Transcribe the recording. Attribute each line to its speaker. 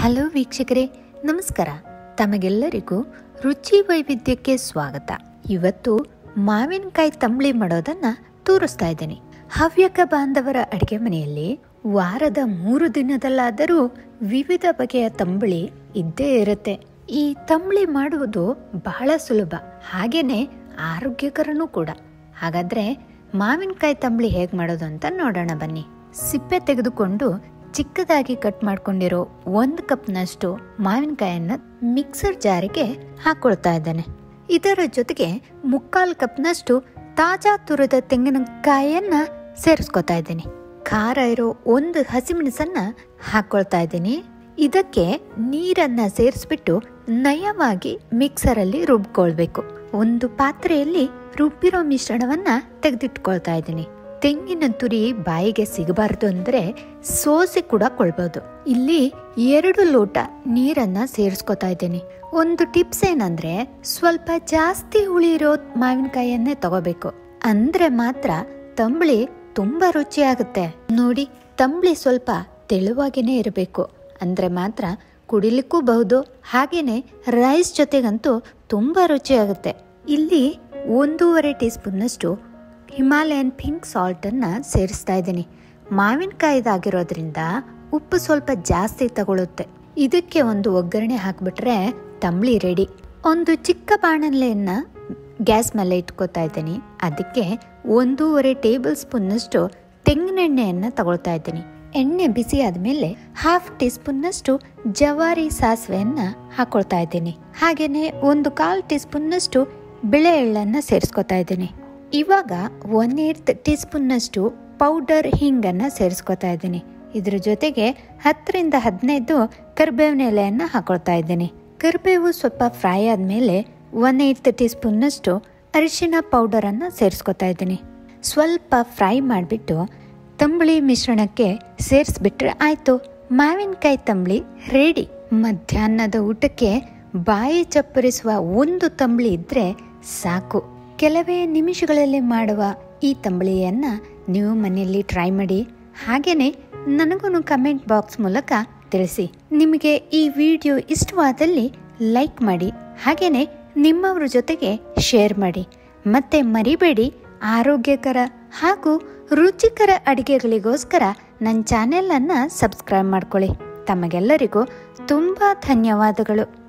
Speaker 1: hello ವೀಕ್ಷಕರೇ ನಮಸ್ಕಾರ ತಮಗೆಲ್ಲರಿಗೂ ರುಚಿ ವೈವಿಧ್ಯಕ್ಕೆ ಸ್ವಾಗತ ಇವತ್ತು ಮಾವಿನಕಾಯಿ ತಂಬಳಿ ಮಾಡೋದನ್ನ ತೋರಿಸ್ತಾ ಇದ್ದೀನಿ ಹವ್ಯಕ ಬಾಂಧವರ ಅಡಿಗೆ ಮನೆಯಲ್ಲಿ ವಾರದ ಮೂರು ದಿನದಲ್ಲಾದರೂ ವಿವಿಧ ಬಗೆಯ ತಂಬಳಿ ಇದ್ದೇ ಇರುತ್ತೆ ಈ ತಂಬಳಿ ಮಾಡುವುದು ಬಹಳ ಸುಲಭ ಹಾಗೇನೆ ಆರೋಗ್ಯಕರನೂ ಕೂಡ ಹಾಗಾದ್ರೆ ಮಾವಿನಕಾಯಿ ತಂಬಳಿ ಹೇಗೆ ಮಾಡೋದು ಅಂತ ನೋಡೋಣ ಬನ್ನಿ ಸಿಪ್ಪೆ ತೆಗೆದುಕೊಂಡು ಚಿಕ್ಕದಾಗಿ ಕಟ್ ಮಾಡ್ಕೊಂಡಿರೋ ಒಂದು ಕಪ್ನಷ್ಟು ಮಾವಿನಕಾಯನ್ನ ಮಿಕ್ಸರ್ ಜಾರಿಗೆ ಹಾಕೊಳ್ತಾ ಇದ್ದೇನೆ ಇದರ ಜೊತೆಗೆ ಮುಕ್ಕಾಲು ಕಪ್ನಷ್ಟು ತಾಜಾ ತುರಿದ ತೆಂಗಿನಕಾಯಿಯನ್ನ ಸೇರಿಸ್ಕೊತಾ ಇದ್ದೀನಿ ಖಾರ ಇರೋ ಒಂದು ಹಸಿಮೆಣಸನ್ನ ಹಾಕೊಳ್ತಾ ಇದ್ದೀನಿ ಇದಕ್ಕೆ ನೀರನ್ನ ಸೇರಿಸ್ಬಿಟ್ಟು ನಯವಾಗಿ ಮಿಕ್ಸರ್ ಅಲ್ಲಿ ರುಬ್ಕೊಳ್ಬೇಕು ಒಂದು ಪಾತ್ರೆಯಲ್ಲಿ ರುಬ್ಬಿರೋ ಮಿಶ್ರಣವನ್ನ ತೆಗೆದಿಟ್ಕೊಳ್ತಾ ಇದ್ದೀನಿ ತೆಂಗಿನ ತುರಿ ಬಾಯಿಗೆ ಸಿಗಬಾರದು ಅಂದ್ರೆ ಸೋಸಿ ಕೂಡ ಕೊಳ್ಬಹುದು ಇಲ್ಲಿ ಎರಡು ಲೋಟ ನೀರನ್ನ ಸೇರಿಸ್ಕೊತಾ ಇದ್ದೀನಿ ಒಂದು ಟಿಪ್ಸ್ ಏನಂದ್ರೆ ಸ್ವಲ್ಪ ಜಾಸ್ತಿ ಹುಳಿ ಇರೋ ಮಾವಿನಕಾಯಿಯನ್ನೇ ತಗೋಬೇಕು ಅಂದ್ರೆ ಮಾತ್ರ ತಂಬಳಿ ತುಂಬಾ ರುಚಿ ಆಗುತ್ತೆ ನೋಡಿ ತಂಬಳಿ ಸ್ವಲ್ಪ ತೆಳುವಾಗೇನೆ ಇರಬೇಕು ಅಂದ್ರೆ ಮಾತ್ರ ಕುಡಿಲಿಕ್ಕೂ ಬಹುದು ಹಾಗೇನೆ ರೈಸ್ ಜೊತೆಗಂತೂ ತುಂಬಾ ರುಚಿ ಆಗುತ್ತೆ ಇಲ್ಲಿ ಒಂದೂವರೆ ಟೀ ಸ್ಪೂನ್ನಷ್ಟು ಹಿಮಾಲಯನ್ ಪಿಂಕ್ ಸಾಲ್ಟ್ ಅನ್ನ ಸೇರಿಸ್ತಾ ಇದ್ದೀನಿ ಮಾವಿನಕಾಯಿದಾಗಿರೋದ್ರಿಂದ ಉಪ್ಪು ಸ್ವಲ್ಪ ಜಾಸ್ತಿ ತಗೊಳುತ್ತೆ ಇದಕ್ಕೆ ಒಂದು ಒಗ್ಗರಣೆ ಹಾಕ್ಬಿಟ್ರೆ ತಂಬಳಿ ರೆಡಿ ಒಂದು ಚಿಕ್ಕ ಬಾಣಲೆಯನ್ನ ಗ್ಯಾಸ್ ಮೇಲೆ ಇಟ್ಕೋತಾ ಇದ್ದೀನಿ ಅದಕ್ಕೆ ಒಂದೂವರೆ ಟೇಬಲ್ ಸ್ಪೂನ್ನಷ್ಟು ತೆಂಗಿನೆಣ್ಣೆಯನ್ನ ತಗೊಳ್ತಾ ಇದ್ದೀನಿ ಎಣ್ಣೆ ಬಿಸಿ ಆದ್ಮೇಲೆ ಹಾಫ್ ಟೀ ಸ್ಪೂನ್ನಷ್ಟು ಜವಾರಿ ಸಾಸಿವೆಯನ್ನ ಹಾಕೊಳ್ತಾ ಇದ್ದೀನಿ ಹಾಗೇನೆ ಒಂದು ಕಾಲ್ ಟೀ ಸ್ಪೂನ್ನಷ್ಟು ಬಿಳೆ ಎಳ್ಳನ್ನ ಸೇರಿಸ್ಕೊತಾ ಇದ್ದೀನಿ ಇವಾಗ ಒನ್ ಏಟ್ ಟೀ ಸ್ಪೂನ್ನಷ್ಟು ಪೌಡರ್ ಹಿಂಗನ್ನ ಸೇರಿಸ್ಕೊತಾ ಇದ್ದೀನಿ ಇದ್ರ ಜೊತೆಗೆ ಹತ್ತರಿಂದ ಹದಿನೈದು ಕರಿಬೇವಿನ ಎಲೆಯನ್ನ ಹಾಕೊಳ್ತಾ ಇದ್ದೀನಿ ಕರಿಬೇವು ಸ್ವಲ್ಪ ಫ್ರೈ ಆದ್ಮೇಲೆ ಒನ್ ಏಟ್ ಟೀ ಸ್ಪೂನ್ನಷ್ಟು ಅರಿಶಿಣ ಪೌಡರ್ ಅನ್ನ ಸೇರಿಸ್ಕೊತಾ ಇದ್ದೀನಿ ಸ್ವಲ್ಪ ಫ್ರೈ ಮಾಡಿಬಿಟ್ಟು ತಂಬಳಿ ಮಿಶ್ರಣಕ್ಕೆ ಸೇರಿಸ್ಬಿಟ್ರೆ ಆಯ್ತು ಮಾವಿನಕಾಯಿ ತಂಬಳಿ ರೆಡಿ ಮಧ್ಯಾಹ್ನದ ಊಟಕ್ಕೆ ಬಾಯಿ ಚಪ್ಪರಿಸುವ ಒಂದು ತಂಬಳಿ ಇದ್ರೆ ಸಾಕು ಕೆಲವೇ ನಿಮಿಷಗಳಲ್ಲಿ ಮಾಡುವ ಈ ತಂಬಳಿಯನ್ನ ನೀವು ಮನೆಯಲ್ಲಿ ಟ್ರೈ ಮಾಡಿ ಹಾಗೇನೆ ನನಗೂ ಕಮೆಂಟ್ ಬಾಕ್ಸ್ ಮೂಲಕ ತಿಳಿಸಿ ನಿಮಗೆ ಈ ವಿಡಿಯೋ ಇಷ್ಟವಾದಲ್ಲಿ ಲೈಕ್ ಮಾಡಿ ಹಾಗೇನೆ ನಿಮ್ಮವರ ಜೊತೆಗೆ ಶೇರ್ ಮಾಡಿ ಮತ್ತೆ ಮರಿಬೇಡಿ ಆರೋಗ್ಯಕರ ಹಾಗೂ ರುಚಿಕರ ಅಡಿಗೆಗಳಿಗೋಸ್ಕರ ನನ್ನ ಚಾನೆಲ್ ಅನ್ನ ಸಬ್ಸ್ಕ್ರೈಬ್ ಮಾಡ್ಕೊಳ್ಳಿ ತಮಗೆಲ್ಲರಿಗೂ ತುಂಬಾ ಧನ್ಯವಾದಗಳು